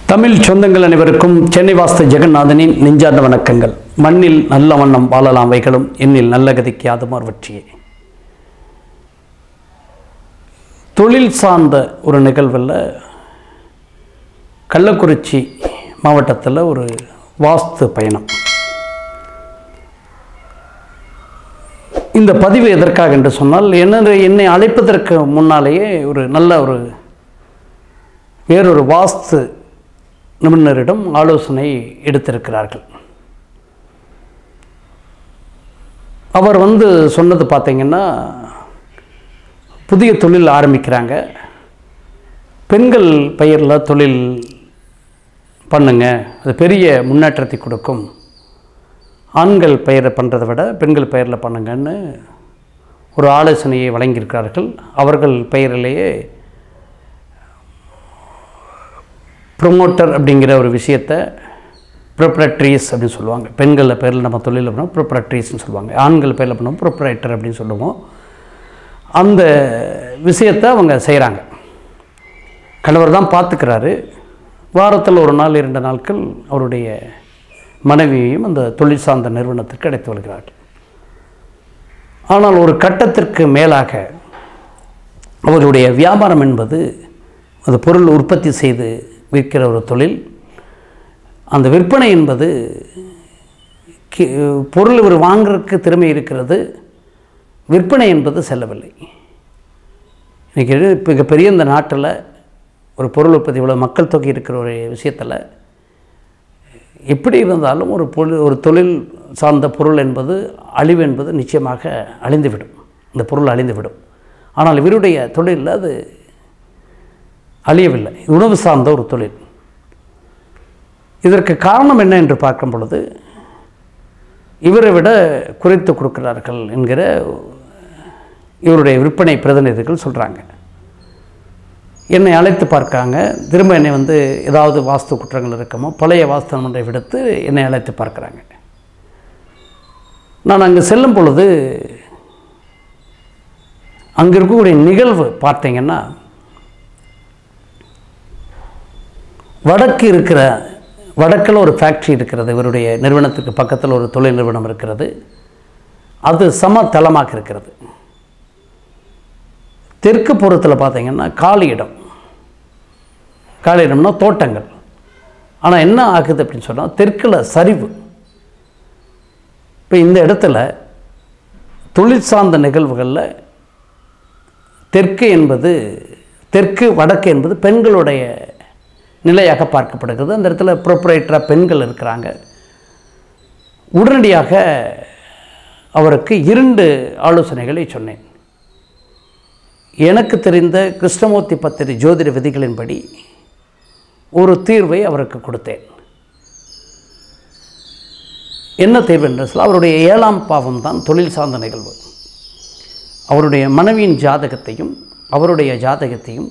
தமிழ் சொந்தங்கள் அனைவருக்கும் சென்னை வாஸ்து ஜெகநாதனின் நெஞ்சார்ந்த வணக்கங்கள் மண்ணில் நல்ல வண்ணம் வாழலாம் வைகளும் எண்ணில் நல்ல கதிக்கு யாதுமார் வெற்றியே தொழில் சார்ந்த ஒரு நிகழ்வில் கள்ளக்குறிச்சி மாவட்டத்தில் ஒரு வாஸ்து பயணம் இந்த பதிவு எதற்காக என்று சொன்னால் என்ன என்னை அழைப்பதற்கு முன்னாலேயே ஒரு நல்ல ஒரு வேறொரு வாஸ்து நிபுணரிடம் ஆலோசனை எடுத்திருக்கிறார்கள் அவர் வந்து சொன்னது பார்த்தீங்கன்னா புதிய தொழில் ஆரம்பிக்கிறாங்க பெண்கள் பெயரில் தொழில் பண்ணுங்க அது பெரிய முன்னேற்றத்தை கொடுக்கும் ஆண்கள் பெயரை பண்ணுறதை விட பெண்கள் பெயரில் பண்ணுங்கன்னு ஒரு ஆலோசனையை வழங்கியிருக்கிறார்கள் அவர்கள் பெயரிலேயே ப்ரொமோட்டர் அப்படிங்கிற ஒரு விஷயத்தை ப்ரொப்ரட்ரீஸ் அப்படின்னு சொல்லுவாங்க பெண்கள் பேரில் நம்ம தொழில் பண்ணோம் ப்ரொப்ரட்ரீஸ்னு சொல்லுவாங்க ஆண்கள் பேரில் பண்ணோம் ப்ரொப்ரைட்டர் அப்படின்னு சொல்லுவோம் அந்த விஷயத்தை அவங்க செய்கிறாங்க கணவர் தான் பார்த்துக்கிறாரு வாரத்தில் ஒரு நாள் இரண்டு நாட்கள் அவருடைய மனைவியையும் அந்த தொழில் சார்ந்த நிறுவனத்திற்கு அடைத்து வருகிறார்கள் ஆனால் ஒரு கட்டத்திற்கு மேலாக அவர்களுடைய வியாபாரம் என்பது அது பொருள் உற்பத்தி செய்து விற்கிற ஒரு தொழில் அந்த விற்பனை என்பது கி- பொருள் இவர் வாங்குறதுக்கு திறமை இருக்கிறது விற்பனை என்பது செல்லவில்லை இன்றைக்கி மிகப்பெரிய இந்த நாட்டில் ஒரு பொருள் உற்பத்தி இவ்வளோ மக்கள் தொகை இருக்கிற ஒரு விஷயத்தில் எப்படி இருந்தாலும் ஒரு பொருள் ஒரு தொழில் சார்ந்த பொருள் என்பது அழிவு என்பது நிச்சயமாக அழிந்துவிடும் இந்த பொருள் அழிந்துவிடும் ஆனால் இவருடைய தொழிலில் அது அழியவில்லை உணவு சார்ந்த ஒரு தொழில் இதற்கு காரணம் என்ன என்று பார்க்கும் பொழுது இவரை விட குறைத்து கொடுக்கிறார்கள் என்கிற இவருடைய விற்பனை பிரதிநிதிகள் சொல்கிறாங்க என்னை அழைத்து பார்க்காங்க திரும்ப என்னை வந்து ஏதாவது வாஸ்து குற்றங்கள் இருக்குமோ பழைய வாஸ்து ஒன்றை விடுத்து என்னை அழைத்து பார்க்குறாங்க நான் அங்கே செல்லும் பொழுது அங்கே இருக்கக்கூடிய நிகழ்வு பார்த்தீங்கன்னா வடக்கு இருக்கிற வடக்கில் ஒரு ஃபேக்ட்ரி இருக்கிறது இவருடைய நிறுவனத்துக்கு பக்கத்தில் ஒரு தொழில் நிறுவனம் இருக்கிறது அது சம தளமாக இருக்கிறது தெற்கு புறத்தில் பார்த்தீங்கன்னா காலி இடம் காலி இடம்னா தோட்டங்கள் ஆனால் என்ன ஆகுது அப்படின்னு சொன்னால் தெற்கில் சரிவு இப்போ இந்த இடத்துல தொழில் சார்ந்த நிகழ்வுகளில் தெற்கு என்பது தெற்கு வடக்கு என்பது பெண்களுடைய நிலையாக பார்க்கப்படுகிறது அந்த இடத்துல ப்ரொப்ரேட்டராக பெண்கள் இருக்கிறாங்க உடனடியாக அவருக்கு இரண்டு ஆலோசனைகளை சொன்னேன் எனக்கு தெரிந்த கிருஷ்ணமூர்த்தி பத்திரி ஜோதிட விதிகளின்படி ஒரு தீர்வை அவருக்கு கொடுத்தேன் என்ன தீர்வு என்று சொல்ல அவருடைய ஏழாம் பாவம் தான் தொழில் சார்ந்த நிகழ்வு அவருடைய மனைவியின் ஜாதகத்தையும் அவருடைய ஜாதகத்தையும்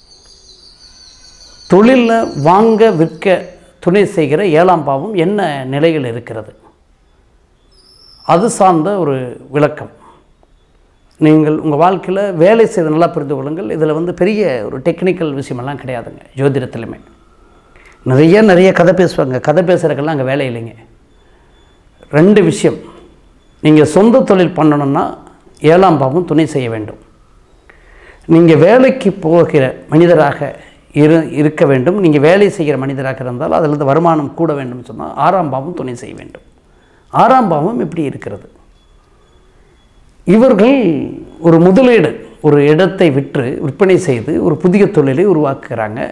தொழிலில் வாங்க விற்க துணை செய்கிற ஏழாம் பாவம் என்ன நிலையில் இருக்கிறது அது சார்ந்த ஒரு விளக்கம் நீங்கள் உங்கள் வாழ்க்கையில் வேலை செய்து நல்லா புரிந்து கொள்ளுங்கள் இதில் வந்து பெரிய ஒரு டெக்னிக்கல் விஷயமெல்லாம் கிடையாதுங்க ஜோதிடத்துலையுமே நிறைய நிறைய கதை பேசுவாங்க கதை பேசுகிறதுக்கெல்லாம் அங்கே வேலை இல்லைங்க ரெண்டு விஷயம் நீங்கள் சொந்த தொழில் பண்ணணும்னா ஏழாம் பாவம் துணை செய்ய வேண்டும் நீங்கள் வேலைக்கு போகிற மனிதராக இரு இருக்க வேண்டும் நீங்கள் வேலை செய்கிற மனிதராக இருந்தால் அதிலிருந்து வருமானம் கூட வேண்டும் சொன்னால் ஆறாம் பாவம் துணை செய்ய வேண்டும் ஆறாம் பாவம் இப்படி இருக்கிறது இவர்கள் ஒரு முதலீடு ஒரு இடத்தை விற்று விற்பனை செய்து ஒரு புதிய தொழிலை உருவாக்குறாங்க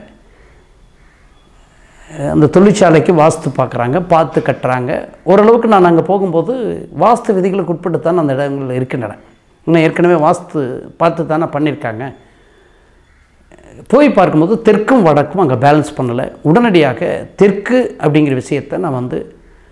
அந்த தொழிற்சாலைக்கு வாஸ்து பார்க்குறாங்க பார்த்து கட்டுறாங்க ஓரளவுக்கு நான் அங்கே போகும்போது வாஸ்து விதிகளுக்கு உட்பட்டு தான் அந்த இடங்கள் இருக்கின்றன இன்னும் ஏற்கனவே வாஸ்து பார்த்து தானே பண்ணியிருக்காங்க போய் பார்க்கும்போது தெற்கும் வடக்கும் அங்கே பேலன்ஸ் பண்ணலை உடனடியாக தெற்கு அப்படிங்கிற விஷயத்தை நான் வந்து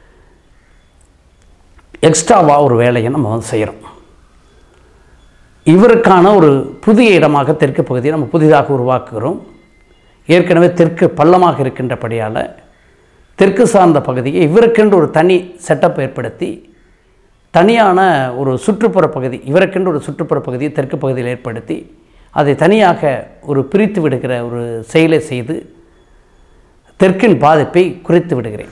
எக்ஸ்ட்ராவாக ஒரு வேலையை நம்ம வந்து செய்கிறோம் இவருக்கான ஒரு புதிய இடமாக தெற்கு பகுதியை நம்ம புதிதாக உருவாக்குகிறோம் ஏற்கனவே தெற்கு பள்ளமாக இருக்கின்றபடியால் தெற்கு சார்ந்த பகுதியை இவருக்கென்று ஒரு தனி செட்டப் ஏற்படுத்தி தனியான ஒரு சுற்றுப்புற பகுதி இவருக்கென்று ஒரு சுற்றுப்புற பகுதியை தெற்கு பகுதியில் ஏற்படுத்தி அதை தனியாக ஒரு பிரித்து விடுகிற ஒரு செயலை செய்து தெற்கின் பாதிப்பை குறைத்து விடுகிறேன்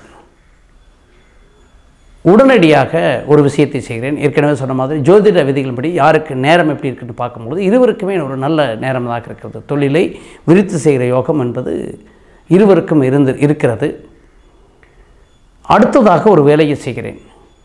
உடனடியாக ஒரு விஷயத்தை செய்கிறேன் ஏற்கனவே சொன்ன மாதிரி ஜோதிட விதிகளின்படி யாருக்கு நேரம் எப்படி இருக்குன்னு பார்க்கும்போது இருவருக்குமே ஒரு நல்ல நேரமாக இருக்கிறது தொழிலை விருத்தி செய்கிற யோகம் என்பது இருவருக்கும் இருந்து இருக்கிறது அடுத்ததாக ஒரு வேலையை செய்கிறேன்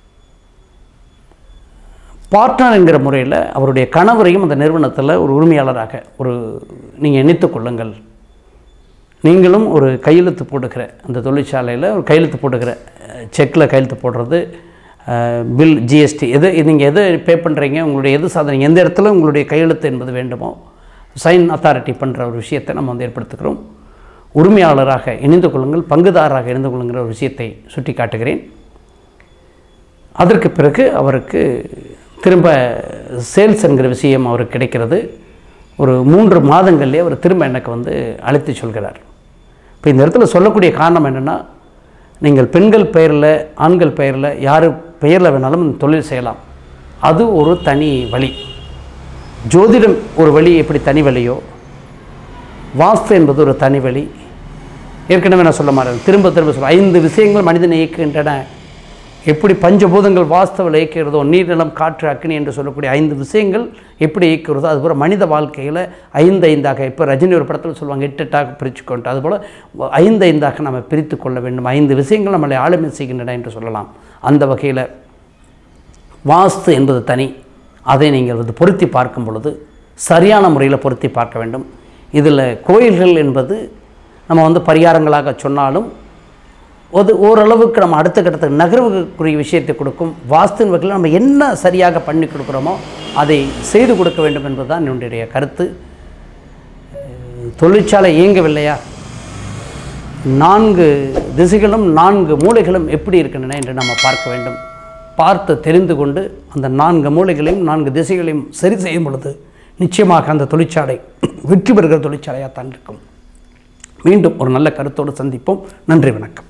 பார்ட்னர் என்கிற முறையில் அவருடைய கணவரையும் அந்த நிறுவனத்தில் ஒரு உரிமையாளராக ஒரு நீங்கள் இணைத்துக் கொள்ளுங்கள் நீங்களும் ஒரு கையெழுத்து போட்டுக்கிற அந்த தொழிற்சாலையில் ஒரு கையெழுத்து போட்டுக்கிற செக்கில் கையெழுத்து போடுறது பில் ஜிஎஸ்டி எது நீங்கள் எது பே பண்ணுறீங்க உங்களுடைய எது சாதனை எந்த இடத்துல உங்களுடைய கையெழுத்து என்பது வேண்டுமோ சைன் அத்தாரிட்டி பண்ணுற ஒரு விஷயத்தை நம்ம வந்து ஏற்படுத்துகிறோம் உரிமையாளராக இணைந்து கொள்ளுங்கள் பங்குதாரராக இணைந்து கொள்ளுங்கிற ஒரு விஷயத்தை சுட்டி காட்டுகிறேன் அதற்கு பிறகு அவருக்கு திரும்ப சேல்ஸ் என்கிற விஷயம் அவருக்கு கிடைக்கிறது ஒரு மூன்று மாதங்கள்லேயே அவர் திரும்ப எனக்கு வந்து அழைத்து சொல்கிறார் இப்போ இந்த இடத்துல சொல்லக்கூடிய காரணம் என்னென்னா நீங்கள் பெண்கள் பெயரில் ஆண்கள் பெயரில் யார் பெயரில் வேணாலும் இந்த தொழில் செய்யலாம் அது ஒரு தனி வழி ஜோதிடம் ஒரு வழி எப்படி தனி வழியோ வாஸ்து என்பது ஒரு தனி வழி ஏற்கனவே நான் சொல்ல மாட்டேன் திரும்ப திரும்ப சொல்ல ஐந்து விஷயங்கள் மனிதனை இயக்குகின்றன எப்படி பஞ்சபூதங்கள் வாஸ்தவில் இயக்கிறதோ நீர் நிலம் காற்று அக்னி என்று சொல்லக்கூடிய ஐந்து விஷயங்கள் எப்படி இயக்கிறதோ அதுபோல் மனித வாழ்க்கையில் ஐந்து ஐந்தாக இப்போ ரஜினி ஒரு படத்தில் சொல்லுவாங்க எட்டு எட்டாக பிரித்து கொண்டு அதுபோல் ஐந்து ஐந்தாக நம்ம பிரித்து கொள்ள வேண்டும் ஐந்து விஷயங்கள் நம்மளை ஆளுமை செய்கின்றன என்று சொல்லலாம் அந்த வகையில் வாஸ்து என்பது தனி அதை நீங்கள் வந்து பொருத்தி பார்க்கும் பொழுது சரியான முறையில் பொருத்தி பார்க்க வேண்டும் இதில் கோயில்கள் என்பது நம்ம வந்து பரிகாரங்களாக சொன்னாலும் ஒரு ஓரளவுக்கு நம்ம அடுத்த கட்டத்துக்கு நகர்வுக்குரிய விஷயத்தை கொடுக்கும் வாஸ்துவின் வகையில் நம்ம என்ன சரியாக பண்ணி கொடுக்குறோமோ அதை செய்து கொடுக்க வேண்டும் என்பதுதான் என்னுடைய கருத்து அஹ் தொழிற்சாலை இயங்கவில்லையா நான்கு திசைகளும் நான்கு மூலைகளும் எப்படி இருக்கின்றன என்று நம்ம பார்க்க வேண்டும் பார்த்து தெரிந்து கொண்டு அந்த நான்கு மூலைகளையும் நான்கு திசைகளையும் சரி செய்யும் பொழுது நிச்சயமாக அந்த தொழிற்சாலை வெற்றி பெறுகிற தொழிற்சாலையாக தான் இருக்கும் மீண்டும் ஒரு நல்ல கருத்தோடு சந்திப்போம் நன்றி வணக்கம்